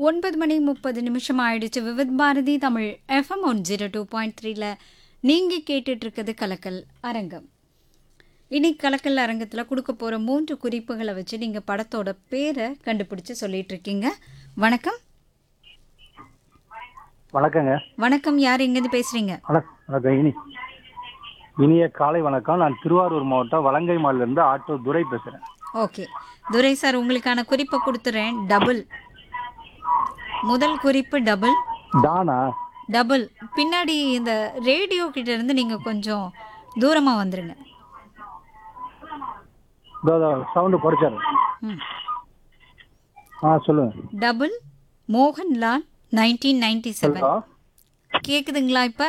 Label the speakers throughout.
Speaker 1: ஒன்பது மணி முப்பது நிமிஷம் ஆயிடுச்சு Vividh Bharati Tamil F M one zero two point த்ரீல நீங்கள் கேட்டுட்டு இருக்கிறது கலக்கல் அரங்கம் இனி கலக்கல் அரங்கத்தில் கொடுக்க போகிற மூன்று குறிப்புகளை வச்சு நீங்கள் படத்தோட பேரை கண்டுபிடிச்சு சொல்லிட்டு இருக்கீங்க வணக்கம்
Speaker 2: வணக்கங்க
Speaker 1: வணக்கம் யார் எங்கேருந்து பேசுகிறீங்க
Speaker 2: வணக்கம் வணக்கம் இனி இனிய காலை வணக்கம் நான் திருவாரூர் மாவட்டம் வலங்கை மாலிலிருந்து ஆட்டோ துரை பேசுறேன்
Speaker 1: ஓகே துரை சார் உங்களுக்கான குறிப்பை கொடுத்துறேன் டபுள் முதல் குறிப்பு டபுள்
Speaker 2: டானா
Speaker 1: டபுள் பின்னாடி இந்த ரேடியோ கிட்ட இருந்து நீங்கள் கொஞ்சம் தூரமாக வந்துருங்க
Speaker 2: சவுண்டு குறைச்சாரு
Speaker 1: ம்
Speaker 2: ஆ சொல்லுங்க
Speaker 1: double Mohanlal nineteen ninety seven
Speaker 2: hello
Speaker 1: கேட்குதுங்களா இப்போ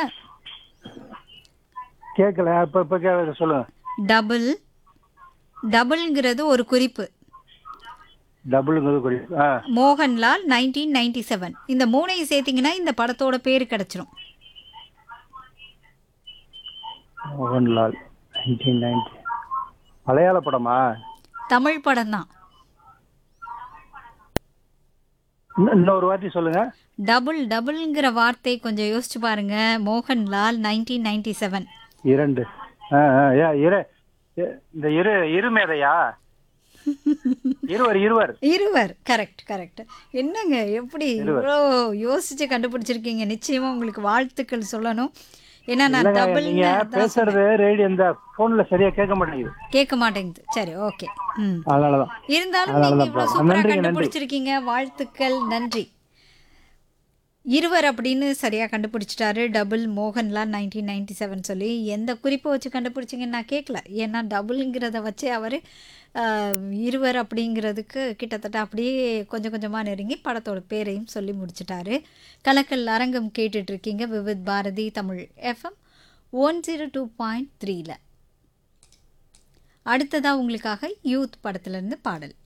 Speaker 2: கேட்கல இப்போ இப்போ கேட்க சொல்லுங்க
Speaker 1: டபுள் டபுள்ங்கிறது ஒரு குறிப்பு
Speaker 2: டபுளுங்கிறது குறி ஆ
Speaker 1: மோகன்லால் நைன்டீன் நைன்டி செவன் இந்த மூணையும் சேர்த்திங்கன்னா இந்த படத்தோட பேர் கிடச்சிரும்
Speaker 2: மோகன்லால் நைன்டீன் நைன்டி மலையாள படமா
Speaker 1: தமிழ் படம் தான்
Speaker 2: இன்னும் இன்னொரு வாட்டி சொல்லுங்க
Speaker 1: டபுள் டபுள்ங்கிற வார்த்தை கொஞ்சம் யோசிச்சு பாருங்க மோகன்லால் நைன்டீன் நைன்டி செவன்
Speaker 2: இரண்டு ஆ ஆ ஏ இரு இ- இந்த இரு இருமேதையா இருவர் இருவர்
Speaker 1: இருவர் கரெக்ட் கரெக்ட் என்னங்க எப்படி இவ்வளோ யோசிச்சு கண்டுபிடிச்சிருக்கீங்க நிச்சயமா உங்களுக்கு வாழ்த்துக்கள் சொல்லணும் ஏன்னா நான்
Speaker 2: இல்லைங்க
Speaker 1: டபுள்
Speaker 2: நீங்க பேசுறது ரேடியோ இந்த போன்ல சரியா கேட்க மாட்டேங்குது
Speaker 1: கேட்க மாட்டேங்குது சரி ஓகே ம்
Speaker 2: அதனாலதான்
Speaker 1: இருந்தாலும்
Speaker 2: அதனால
Speaker 1: நீங்க
Speaker 2: தான்
Speaker 1: இவ்வளவு
Speaker 2: problem.
Speaker 1: சூப்பரா
Speaker 2: நன்றிங்க, நன்றி.
Speaker 1: கண்டுபிடிச்சிருக்கீங்க வாழ்த்துக்கள் நன்றி இருவர் அப்படின்னு சரியா கண்டுபிடிச்சிட்டாரு double Mohanlal nineteen ninety seven சொல்லி எந்த குறிப்பை வச்சு கண்டுபிடிச்சிங்கன்னு நான் கேட்கல ஏன்னா டபுள்ங்கிறத வச்சு அவர் இருவர் அப்படிங்கிறதுக்கு கிட்டத்தட்ட அப்படியே கொஞ்சம் கொஞ்சமாக நெருங்கி படத்தோட பேரையும் சொல்லி முடிச்சிட்டாரு கலக்கல் அரங்கம் கேட்டுட்டு இருக்கீங்க Vividh Bharati Tamil F M one zero two point த்ரீல அடுத்ததாக உங்களுக்காக யூத் படத்துலேருந்து பாடல்